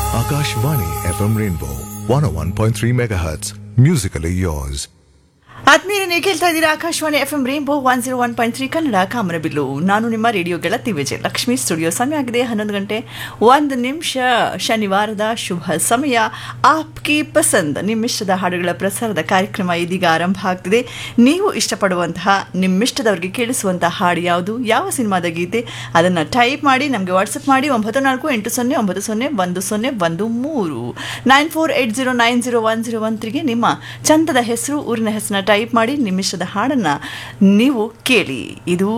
Akashvani FM Rainbow 101.3 MHz. Musically yours. ಆತ್ಮೀಯ ನೀವು ಕೇಳ್ತಾ ಇದ್ದೀರಾ Akashvani F M rainbow one zero one point three Kannada ಕಾಮರಬಿಲ್ಲು ನಾನು ನಿಮ್ಮ ರೇಡಿಯೋ ಗೆಳತಿ ವಿಜಯ ಲಕ್ಷ್ಮಿ ಸ್ಟುಡಿಯೋ ಸಮಯ ಆಗಿದೆ ಹನ್ನೊಂದು ಗಂಟೆ ಒಂದು ನಿಮಿಷ ಶನಿವಾರದ ಶುಭ ಸಮಯ ಆಪ್ಕಿ ಪಸಂದ್ ನಿಮ್ಮಿಷ್ಟದ ಹಾಡುಗಳ ಪ್ರಸಾರದ ಕಾರ್ಯಕ್ರಮ ಇದೀಗ ಆರಂಭ ಆಗ್ತಿದೆ ನೀವು ಇಷ್ಟಪಡುವಂತಹ ನಿಮ್ಮಿಷ್ಟದವರಿಗೆ ಕೇಳಿಸುವಂತಹ ಹಾಡು ಯಾವುದು ಯಾವ ಸಿನಿಮಾದ ಗೀತೆ ಅದನ್ನು ಟೈಪ್ ಮಾಡಿ ನಮಗೆ ವಾಟ್ಸಪ್ ಮಾಡಿ ಒಂಬತ್ತು ನಾಲ್ಕು ಎಂಟು ಸೊನ್ನೆ ಒಂಬತ್ತು ಸೊನ್ನೆ ಒಂದು ಸೊನ್ನೆ ಒಂದು ಮೂರು nine four eight zero nine zero one zero one ತ್ರೀಗೆ ನಿಮ್ಮ ಚಂದದ ಹೆಸರು ಊರಿನ ಹೆಸರನ್ನ ಟೈಪ್ ಮಾಡಿ ನಿಮ್ಮಿಷ್ಟದ ಹಾಡನ್ನು ನೀವು ಕೇಳಿ ಇದು